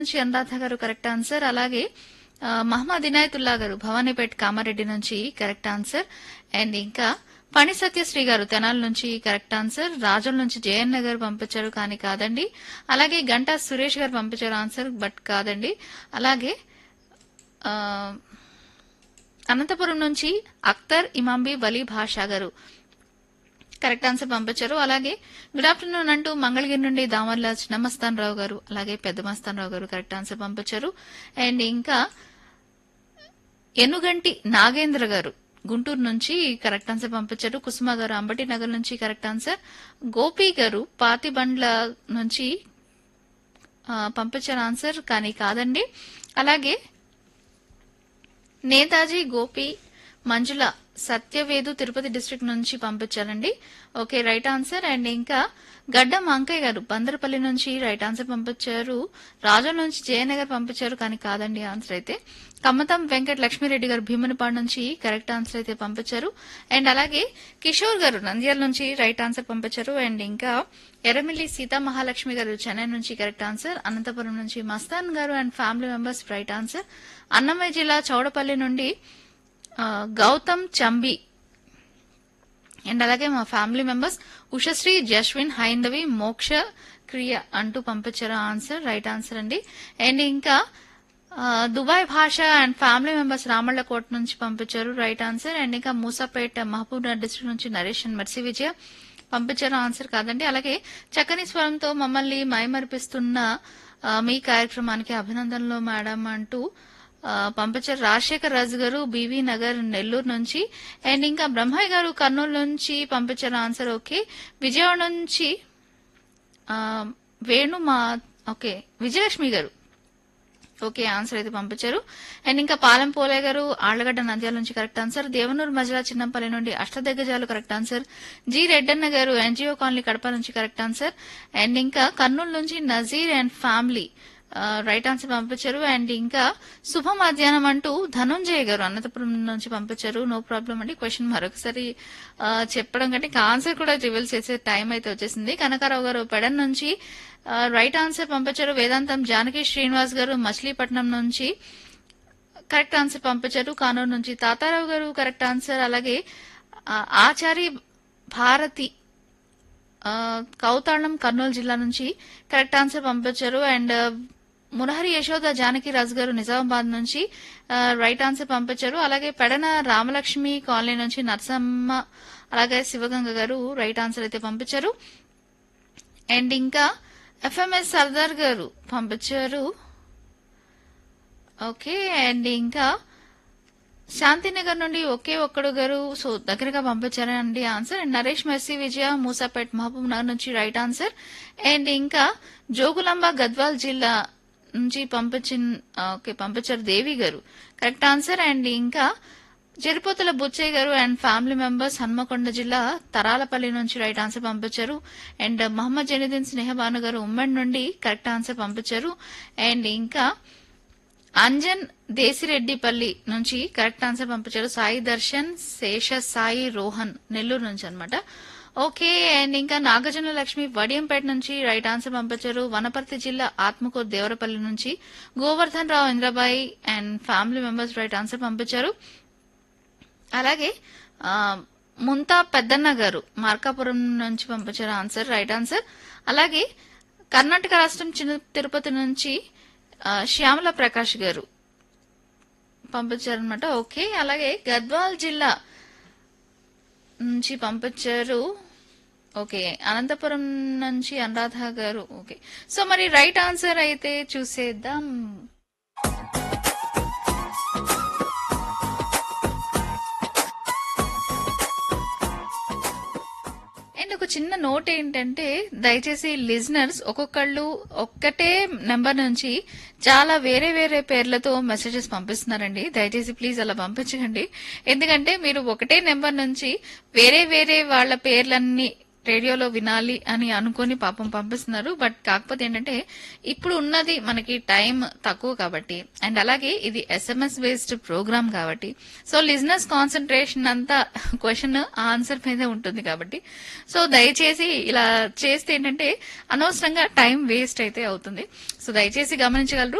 నుంచి అనురాధ గారు correct answer అలాగే ఆ, మహమ్మద్ ఇనాయతుల్లా గారు భవానీపేట్ కామారెడ్డి నుంచి కరెక్ట్ ఆన్సర్ అండ్ ఇంకా పని సత్యశ్రీ గారు తెనాల నుంచి కరెక్ట్ ఆన్సర్ రాజుల నుంచి జయన్న గారు పంపించారు కానీ కాదండి అలాగే గంటా సురేష్ గారు పంపించారు ఆన్సర్ బట్ కాదండి అలాగే ఆ, అనంతపురం నుంచి అఖ్తర్ ఇమాంబి వలీ భాషా గారు కరెక్ట్ ఆన్సర్ పంపించారు అలాగే గుడ్ ఆఫ్టర్నూన్ అంటూ మంగళగిరి నుండి దామర్ల చిన్నమస్తాన్ రావు గారు అలాగే పెద్ద మస్తాన్ రావు గారు కరెక్ట్ ఆన్సర్ పంపించారు అండ్ ఇంకా ఎనుగంటి నాగేంద్ర గారు గుంటూరు నుంచి కరెక్ట్ ఆన్సర్ పంపించారు కుసుమ గారు అంబటి నగర్ నుంచి కరెక్ట్ ఆన్సర్ గోపి గారు పాతిబండ్ల నుంచి ఆ, పంపించారు ఆన్సర్ కానీ కాదండి అలాగే నేతాజీ గోపి మంజుల సత్యవేదు తిరుపతి డిస్ట్రిక్ట్ నుంచి పంపించారండి ఓకే రైట్ ఆన్సర్ అండ్ ఇంకా గడ్డం అంకయ్య గారు బందరపల్లి నుంచి రైట్ ఆన్సర్ పంపించారు రాజం నుంచి జయనగర్ పంపించారు కానీ కాదండి ఆన్సర్ అయితే కమ్మతం వెంకట లక్ష్మీరెడ్డి గారు భీమునిపాడు నుంచి కరెక్ట్ ఆన్సర్ అయితే పంపించారు అండ్ అలాగే కిషోర్ గారు నంద్యాల నుంచి రైట్ ఆన్సర్ పంపించారు అండ్ ఇంకా ఎర్రమిల్లి సీతా మహాలక్ష్మి గారు చెన్నై నుంచి కరెక్ట్ ఆన్సర్ అనంతపురం నుంచి మస్తాన్ గారు and family members right answer Annamayya జిల్లా చౌడపల్లి నుండి ఆ, గౌతమ్ చంబి అండ్ అలాగే మా ఫ్యామిలీ మెంబర్స్ ఉషశ్రీ జస్విన్ హైందవి మోక్ష క్రియ అంటూ పంపించారు ఆన్సర్ రైట్ ఆన్సర్ అండి అండ్ ఇంకా ఆ, దుబాయ్ భాష అండ్ ఫ్యామిలీ మెంబర్స్ రామళ్ళకోట నుంచి పంపించారు రైట్ ఆన్సర్ అండ్ ఇంకా మూసాపేట మహబూబ్ నగర్ డిస్ట్రిక్ట్ నుంచి నరేష్ అండ్ మెర్సీ విజయ పంపించారు ఆన్సర్ కాదండి అలాగే చక్కని స్వరంతో మమ్మల్ని మైమరిపిస్తున్న ఆ, మీ కార్యక్రమానికి అభినందనలు మేడం అంటూ ఆ, పంపించారు రాజశేఖర్ రాజు గారు బీవీ నగర్ నెల్లూరు నుంచి అండ్ ఇంకా బ్రహ్మయ్య గారు కర్నూలు నుంచి పంపించారు ఆన్సర్ ఓకే విజయవాడ నుంచి ఆ, వేణు మా ఓకే విజయలక్ష్మి గారు ఓకే ఆన్సర్ అయితే పంపించారు అండ్ ఇంకా పాలెం పోలే గారు ఆళ్లగడ్డ నంద్యాల నుంచి కరెక్ట్ ఆన్సర్ దేవనూరు మజిలా చిన్నంపల్లి నుండి అష్టదిగ్గజాలు కరెక్ట్ ఆన్సర్ జి రెడ్డన్న గారు ఎన్జిఓ కాలనీ కడప నుంచి కరెక్ట్ ఆన్సర్ అండ్ ఇంకా కర్నూలు నుంచి నజీర్ అండ్ ఫ్యామిలీ ఆ, రైట్ ఆన్సర్ పంపించారు అండ్ ఇంకా శుభ మధ్యాహ్నం అంటూ ధనుంజయ గారు అనంతపురం నుంచి పంపించారు నో ప్రాబ్లం అండి క్వశ్చన్ మరొకసారి ఆ, చెప్పడం కంటే ఇంకా ఆన్సర్ కూడా రివీల్ చేసే టైం అయితే వచ్చేసింది కనకారావు గారు పెడన్ నుంచి ఆ, రైట్ ఆన్సర్ పంపించారు వేదాంతం జానకి శ్రీనివాస్ గారు మచిలీపట్నం నుంచి కరెక్ట్ ఆన్సర్ పంపించారు కానూరు నుంచి తాతారావు గారు కరెక్ట్ ఆన్సర్ అలాగే ఆ, ఆచారి భారతి ఆ, కౌతాళం కర్నూలు జిల్లా నుంచి కరెక్ట్ ఆన్సర్ పంపించారు అండ్ మునహరి యశోద జానకి రాజు గారు నిజామాబాద్ నుంచి ఆ, రైట్ ఆన్సర్ పంపించారు అలాగే పెడన రామలక్ష్మి కాలనీ నుంచి నరసమ్మ అలాగే శివగంగ గారు రైట్ ఆన్సర్ అయితే పంపించారు అండ్ ఇంకా ఎఫ్ఎంఎస్ సర్దార్ గారు పంపించారు ఓకే అండ్ ఇంకా శాంతినగర్ నుండి ఒకే ఒక్కడు గారు సో దగ్గరగా పంపించారండి answer and Naresh Mercy Vijaya Moosapet Mahabubnagar నుంచి రైట్ ఆన్సర్ అండ్ ఇంకా జోగులాంబ గద్వాల్ జిల్లా నుంచి పంపించిన ఓకే పంపించారు దేవి గారు కరెక్ట్ ఆన్సర్ అండ్ ఇంకా జరిపోతుల బుచ్చయ్య గారు అండ్ ఫ్యామిలీ మెంబర్స్ హన్మకొండ జిల్లా తరాలపల్లి నుంచి రైట్ ఆన్సర్ పంపించారు అండ్ మహమ్మద్ జనీద్దీన్ స్నేహబాను గారు ఉమ్మడి నుండి కరెక్ట్ ఆన్సర్ పంపించారు అండ్ ఇంకా అంజన్ దేశిరెడ్డిపల్లి నుంచి కరెక్ట్ ఆన్సర్ పంపించారు సాయి దర్శన్ శేష సాయి రోహన్ నెల్లూరు నుంచి అన్నమాట ఓకే అండ్ ఇంకా నాగార్జున లక్ష్మి వడియంపేట నుంచి రైట్ ఆన్సర్ పంపించారు వనపర్తి జిల్లా ఆత్మకూరు దేవరపల్లి నుంచి Govardhan Rao Indrabai and family members right answer పంపించారు అలాగే ఆ, ముంతా పెద్దన్న గారు మార్కాపురం నుంచి పంపించారు ఆన్సర్ రైట్ ఆన్సర్ అలాగే కర్ణాటక రాష్ట్రం చిన్న తిరుపతి నుంచి ఆ, శ్యామల ప్రకాష్ గారు పంపించారనమాట ఓకే అలాగే గద్వాల్ జిల్లా నుంచి పంపించారు ఓకే అనంతపురం నుంచి అనురాధ గారు ఓకే సో మరి రైట్ ఆన్సర్ అయితే చూసేద్దాం అండ్ ఒక చిన్న నోట్ ఏంటంటే దయచేసి లిజనర్స్ ఒక్కొక్కళ్ళు ఒక్కటే నెంబర్ నుంచి చాలా వేరే వేరే పేర్లతో మెసేజెస్ పంపిస్తున్నారండి దయచేసి ప్లీజ్ అలా పంపించకండి ఎందుకంటే మీరు ఒకటే నెంబర్ నుంచి వేరే వేరే వాళ్ళ పేర్లన్నీ రేడియోలో వినాలి అని అనుకొని పాపం పంపిస్తున్నారు బట్ కాకపోతే ఏంటంటే ఇప్పుడు ఉన్నది మనకి టైం తక్కువ కాబట్టి అండ్ అలాగే ఇది ఎస్ఎంఎస్ బేస్డ్ ప్రోగ్రామ్ కాబట్టి సో లిజినెస్ కాన్సన్ట్రేషన్ అంతా క్వశ్చన్ ఆన్సర్ మీదే ఉంటుంది కాబట్టి సో దయచేసి ఇలా చేస్తే ఏంటంటే అనవసరంగా టైం వేస్ట్ అయితే అవుతుంది సో దయచేసి గమనించగలరు